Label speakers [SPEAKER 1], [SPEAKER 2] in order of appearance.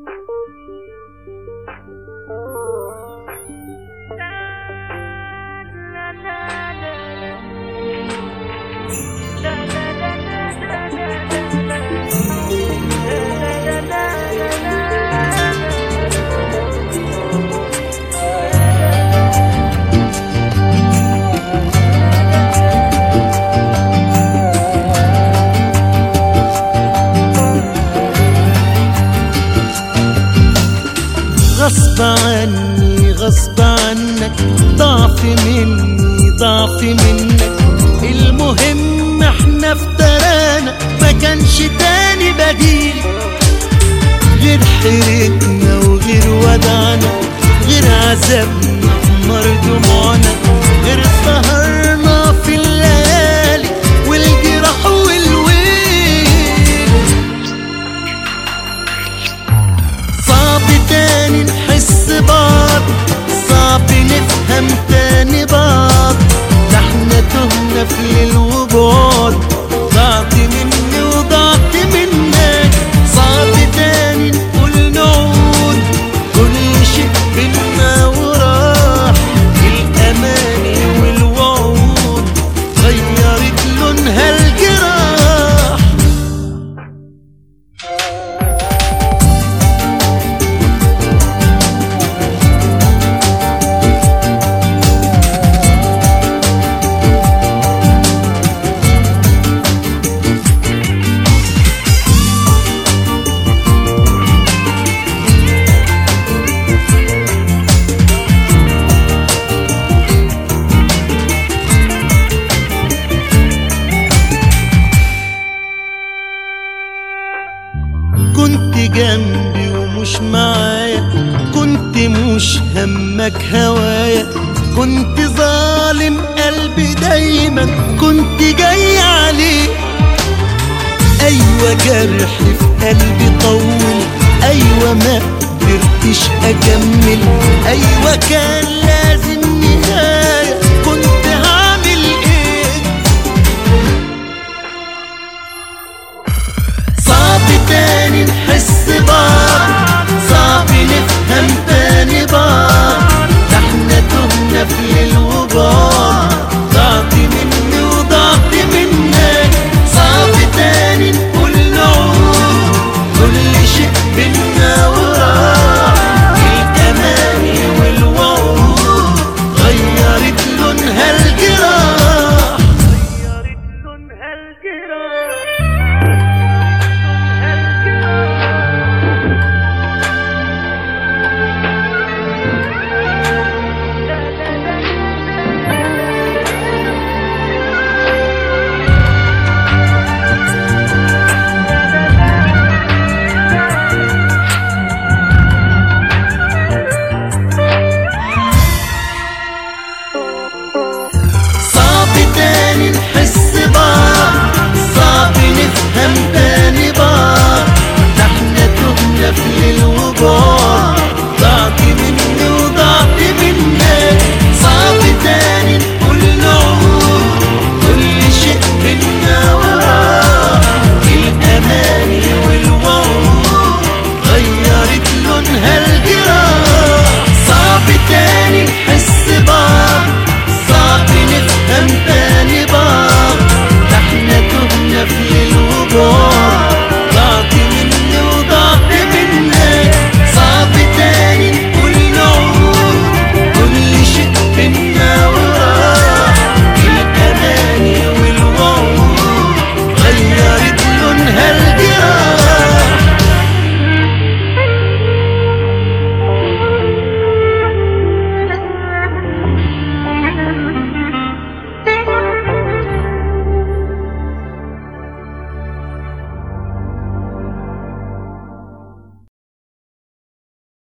[SPEAKER 1] غصب عني غصب عنك ضعف مني ضعف منك المهم احنا افترانا ما كانش تاني بديل غير حيرتنا وغير ودعنا غير عذابنا نار دموعنا غير سهرنا في الليالي والجراح والويل صعب تاني نحس بعض صعب نفهم تاني بعض ده احنا تهنا في ليل وبعد ضعت مني وضعت منك صعب تاني نقول نعود كل شيء بينا وراح الاماني والوعود غيرت لونها الجراح كنت جنبي ومش معايا كنت مش همك هوايا كنت ظالم قلبي دايما كنت جاي عليه ايوه جرح في قلبي طول ايوه ما قدرتش اكمل ايوه كان لازم نهايه كنت